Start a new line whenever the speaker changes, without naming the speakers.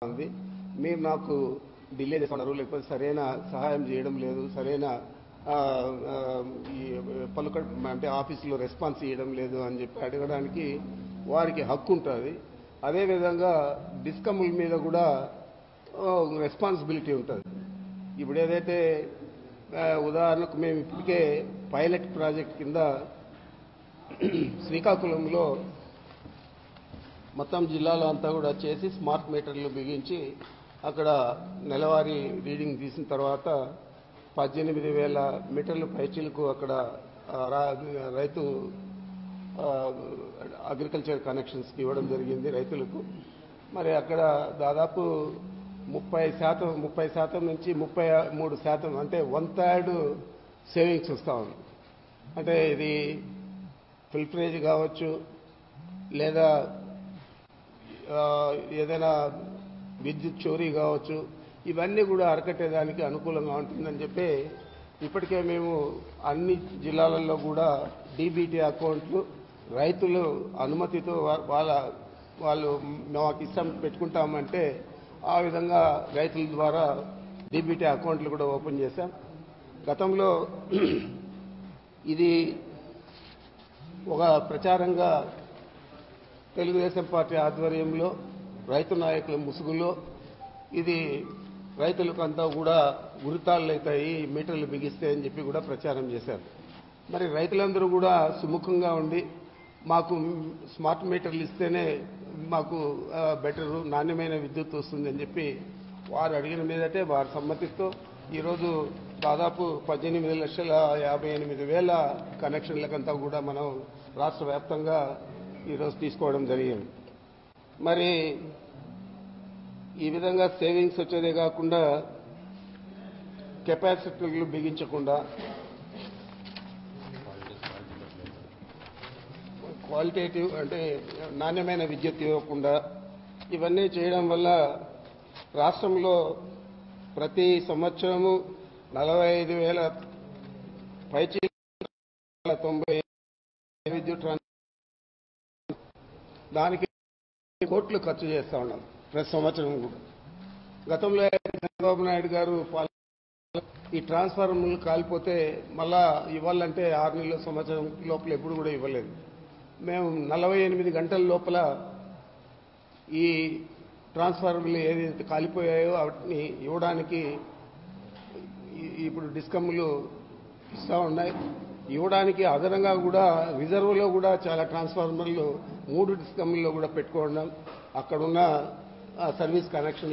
ఉంది మీరు నాకు డిలే చేస్తున్నారు లేకపోతే సరైన సహాయం చేయడం లేదు సరైన ఆ, ఆ, ఈ పలుక అంటే ఆఫీసులో రెస్పాన్స్ ఇవ్వడం లేదు అని చెప్పి అడగడానికి వారికి హక్కు ఉంటుంది అదేవిధంగా డిస్కమ్ల మీద కూడా రెస్పాన్సిబిలిటీ ఉంటుంది ఇప్పుడు ఏదైతే ఆ, ఉదాహరణకు మేము ఇప్పటికే పైలట్ ప్రాజెక్ట్ కింద శ్రీకాకుళంలో మొత్తం జిల్లాలో అంతా కూడా చేసి స్మార్ట్ మీటర్లు బిగించి అక్కడ నెలవారీ రీడింగ్ తీసిన తర్వాత పద్దెనిమిది వేల మీటర్ల పైచీలకు అక్కడ ఆ, రా- రైతు ఆ, అగ్రికల్చర్ కనెక్షన్స్కి ఇవ్వడం జరిగింది రైతులకు మరి అక్కడ దాదాపు ముప్పై శాతం ముప్పై శాతం నుంచి ముప్పై మూడు శాతం అంటే వన్ థర్డ్ సేవింగ్స్ వస్తూ ఉంది అంటే ఇది ఫిల్టరేజ్ కావచ్చు లేదా ఆ, ఏదైనా విద్యుత్ చోరీ కావచ్చు ఇవన్నీ కూడా అరకట్టేదానికి అనుకూలంగా ఉంటుందని చెప్పి ఇప్పటికే మేము అన్ని జిల్లాలలో కూడా డీబీటీ అకౌంట్లు రైతులు అనుమతితో వా- వాళ్ళ వాళ్ళు మాకు ఇష్టం పెట్టుకుంటామంటే ఆ విధంగా రైతుల ద్వారా డీబీటీ అకౌంట్లు కూడా ఓపెన్ చేశాం గతంలో ఇది ఒక ప్రచారంగా తెలుగుదేశం పార్టీ ఆధ్వర్యంలో రైతు నాయకుల ముసుగులో ఇది రైతులకు అంతా కూడా ఉరితాళ్ళు అవుతాయి మీటర్లు బిగిస్తాయి అని చెప్పి కూడా ప్రచారం చేశారు మరి రైతులందరూ కూడా సుముఖంగా ఉండి మాకు స్మార్ట్ మీటర్లు ఇస్తేనే మాకు బెటరు నాణ్యమైన విద్యుత్ వస్తుంది అని చెప్పి వారు అడిగిన మీదటే వారి సమ్మతితో ఈరోజు దాదాపు పద్దెనిమిది లక్షల యాభై ఎనిమిది వేల కనెక్షన్లకంతా కూడా మనం రాష్ట్ర వ్యాప్తంగా ఈరోజు తీసుకోవడం జరిగింది మరి ఈ విధంగా సేవింగ్స్ వచ్చేదే కాకుండా కెపాసిటీలు బిగించకుండా క్వాలిటేటివ్ అంటే నాణ్యమైన విద్యుత్ ఇవ్వకుండా ఇవన్నీ చేయడం వల్ల రాష్ట్రంలో ప్రతి సంవత్సరము నలభై ఐదు వేల పైచి తొంభై విద్యుత్ ట్రాన్స్ దానికి కోట్లు ఖర్చు చేస్తా ఉన్నాం ప్రతి సంవత్సరం కూడా గతంలో అయితే చంద్రబాబు నాయుడు గారు పాల- ఈ ట్రాన్స్ఫార్మర్లు కాలిపోతే మళ్ళా ఇవ్వాలంటే ఆరు నెలల సంవత్సరం లోపల ఎప్పుడు కూడా ఇవ్వలేదు మేము నలభై ఎనిమిది గంటల లోపల ఈ ట్రాన్స్ఫార్మర్లు ఏదైతే కాలిపోయాయో వాటిని ఇవ్వడానికి ఈ- ఇప్పుడు డిస్కమ్లు ఇస్తూ ఉన్నాయి ఇవ్వడానికి అదనంగా కూడా రిజర్వ్లో కూడా చాలా ట్రాన్స్ఫార్మర్లు మూడు డిస్కమ్ల్లో కూడా పెట్టుకోవడం అక్కడున్న ఆ, సర్వీస్ కనెక్షన్